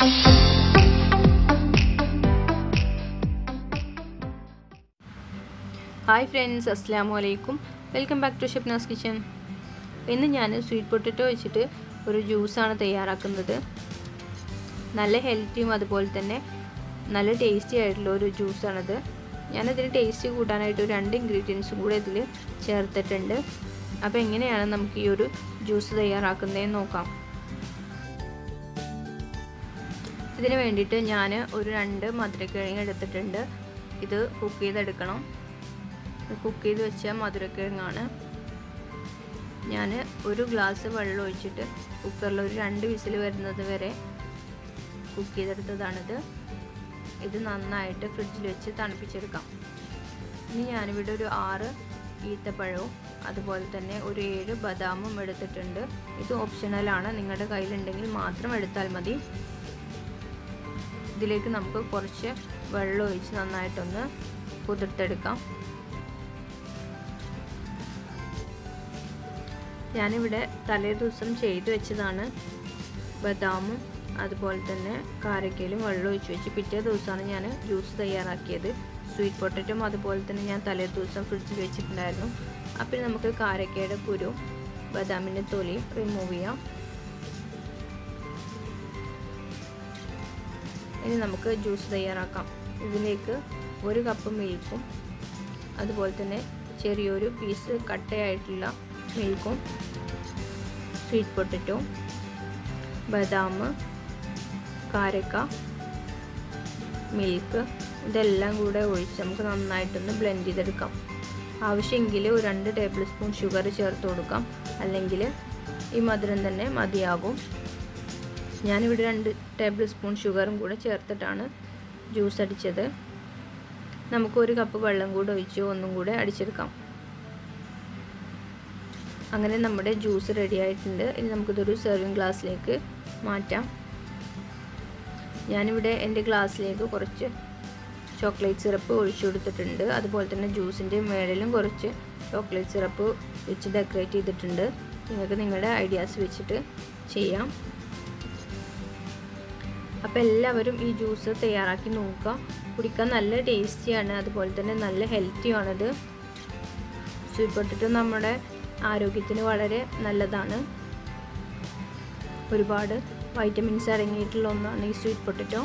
hi friends അസ്സാമു അലൈക്കും welcome back to Shebnas kitchen ഇന്ന് ഞാൻ സ്വീറ്റ് പൊട്ടറ്റോ വെച്ചിട്ട് ഒരു ജ്യൂസാണ് തയ്യാറാക്കുന്നത് നല്ല ഹെൽത്തിയും അതുപോലെ തന്നെ നല്ല ടേസ്റ്റി ആയിട്ടുള്ള ഒരു ജ്യൂസാണിത് ഞാനതിൽ ടേസ്റ്റ് കൂട്ടാനായിട്ട് ഒരു രണ്ട് ഇൻഗ്രീഡിയൻസും കൂടെ ഇതിൽ ചേർത്തിട്ടുണ്ട് അപ്പോൾ എങ്ങനെയാണ് നമുക്ക് ഈ ഒരു ജ്യൂസ് തയ്യാറാക്കുന്നതെന്ന് നോക്കാം ഇതിന് വേണ്ടിയിട്ട് ഞാൻ ഒരു രണ്ട് മധുരക്കിഴങ്ങ് എടുത്തിട്ടുണ്ട് ഇത് കുക്ക് ചെയ്തെടുക്കണം കുക്ക് ചെയ്ത് വെച്ച മധുരക്കിഴങ്ങാണ് ഞാൻ ഒരു ഗ്ലാസ് വെള്ളം ഒഴിച്ചിട്ട് കുക്കറിൽ ഒരു രണ്ട് വിസിൽ വരുന്നത് വരെ കുക്ക് ചെയ്തെടുത്തതാണിത് ഇത് നന്നായിട്ട് ഫ്രിഡ്ജിൽ വെച്ച് തണുപ്പിച്ചെടുക്കാം ഇനി ഞാനിവിടെ ഒരു ആറ് ഈത്തപ്പഴവും അതുപോലെ തന്നെ ഒരു ഏഴ് ബദാമും എടുത്തിട്ടുണ്ട് ഇത് ഓപ്ഷണലാണ് നിങ്ങളുടെ കയ്യിലുണ്ടെങ്കിൽ മാത്രം എടുത്താൽ മതി ഇതിലേക്ക് നമുക്ക് കുറച്ച് വെള്ളം ഒഴിച്ച് നന്നായിട്ടൊന്ന് കുതിർത്തെടുക്കാം ഞാനിവിടെ തലേ ദിവസം ചെയ്തു വെച്ചതാണ് ബദാമും അതുപോലെ തന്നെ കാരക്കയിലും വെള്ളം ഒഴിച്ച് വെച്ച് പിറ്റേ ദിവസമാണ് ഞാൻ ജ്യൂസ് തയ്യാറാക്കിയത് സ്വീറ്റ് പൊട്ടറ്റും അതുപോലെ തന്നെ ഞാൻ തലേ ദിവസം ഫ്രിഡ്ജിൽ വെച്ചിട്ടുണ്ടായിരുന്നു അപ്പോൾ നമുക്ക് കാരക്കയുടെ കുരും ബദാമിൻ്റെ തൊലിയും റിമൂവ് ചെയ്യാം ഇനി നമുക്ക് ജ്യൂസ് തയ്യാറാക്കാം ഇതിലേക്ക് ഒരു കപ്പ് മിൽക്കും അതുപോലെ തന്നെ ചെറിയൊരു പീസ് കട്ടയായിട്ടുള്ള മിൽക്കും സ്വീറ്റ് പൊട്ടറ്റോ ബദാം കാരക്ക മിൽക്ക് ഇതെല്ലാം കൂടെ ഒഴിച്ച് നമുക്ക് നന്നായിട്ടൊന്ന് ബ്ലെൻഡ് ചെയ്തെടുക്കാം ആവശ്യമെങ്കിൽ ഒരു രണ്ട് ടേബിൾ സ്പൂൺ ഷുഗർ ചേർത്ത് കൊടുക്കാം അല്ലെങ്കിൽ ഈ മധുരം തന്നെ മതിയാകും ഞാനിവിടെ രണ്ട് ടേബിൾ സ്പൂൺ ഷുഗറും കൂടെ ചേർത്തിട്ടാണ് ജ്യൂസ് അടിച്ചത് നമുക്ക് ഒരു കപ്പ് വെള്ളം കൂടെ ഒഴിച്ച് ഒന്നും കൂടെ അടിച്ചെടുക്കാം അങ്ങനെ നമ്മുടെ ജ്യൂസ് റെഡി ആയിട്ടുണ്ട് ഇനി നമുക്കിതൊരു സെർവിങ് ഗ്ലാസ്സിലേക്ക് മാറ്റാം ഞാനിവിടെ എൻ്റെ ഗ്ലാസ്സിലേക്ക് കുറച്ച് ചോക്ലേറ്റ് സിറപ്പ് ഒഴിച്ചു കൊടുത്തിട്ടുണ്ട് അതുപോലെ തന്നെ ജ്യൂസിൻ്റെ മേളിലും കുറച്ച് ചോക്ലേറ്റ് സിറപ്പ് വെച്ച് ഡെക്കറേറ്റ് ചെയ്തിട്ടുണ്ട് നിങ്ങൾക്ക് നിങ്ങളുടെ ഐഡിയാസ് വെച്ചിട്ട് ചെയ്യാം അപ്പോൾ എല്ലാവരും ഈ ജ്യൂസ് തയ്യാറാക്കി നോക്കുക കുടിക്കാൻ നല്ല ടേസ്റ്റിയാണ് അതുപോലെ തന്നെ നല്ല ഹെൽത്തിയാണത് സ്വീറ്റ് പൊട്ടറ്റോ നമ്മുടെ ആരോഗ്യത്തിന് വളരെ നല്ലതാണ് ഒരുപാട് വൈറ്റമിൻസ് അടങ്ങിയിട്ടുള്ള ഒന്നാണ് ഈ സ്വീറ്റ് പൊട്ടറ്റോ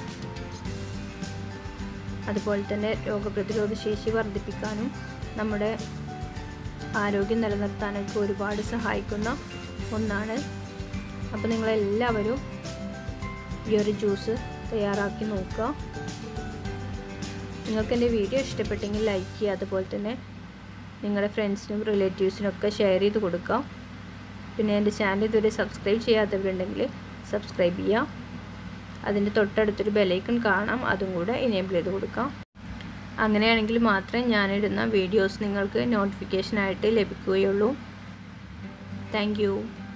അതുപോലെ തന്നെ രോഗപ്രതിരോധ ശേഷി വർദ്ധിപ്പിക്കാനും നമ്മുടെ ആരോഗ്യം നിലനിർത്താനൊക്കെ ഒരുപാട് സഹായിക്കുന്ന ഒന്നാണ് അപ്പോൾ നിങ്ങളെല്ലാവരും ഈ ഒരു ജ്യൂസ് തയ്യാറാക്കി നോക്കുക നിങ്ങൾക്ക് എൻ്റെ വീഡിയോ ഇഷ്ടപ്പെട്ടെങ്കിൽ ലൈക്ക് ചെയ്യുക അതുപോലെ തന്നെ നിങ്ങളുടെ ഫ്രണ്ട്സിനും റിലേറ്റീവ്സിനും ഒക്കെ ഷെയർ ചെയ്ത് കൊടുക്കുക പിന്നെ എൻ്റെ ചാനൽ ഇതുവരെ സബ്സ്ക്രൈബ് ചെയ്യാത്തവരുണ്ടെങ്കിൽ സബ്സ്ക്രൈബ് ചെയ്യുക അതിൻ്റെ തൊട്ടടുത്തൊരു ബെലൈക്കൺ കാണാം അതും കൂടെ ഇനേബിൾ ചെയ്ത് കൊടുക്കാം അങ്ങനെയാണെങ്കിൽ മാത്രമേ ഞാനിടുന്ന വീഡിയോസ് നിങ്ങൾക്ക് നോട്ടിഫിക്കേഷനായിട്ട് ലഭിക്കുകയുള്ളൂ താങ്ക്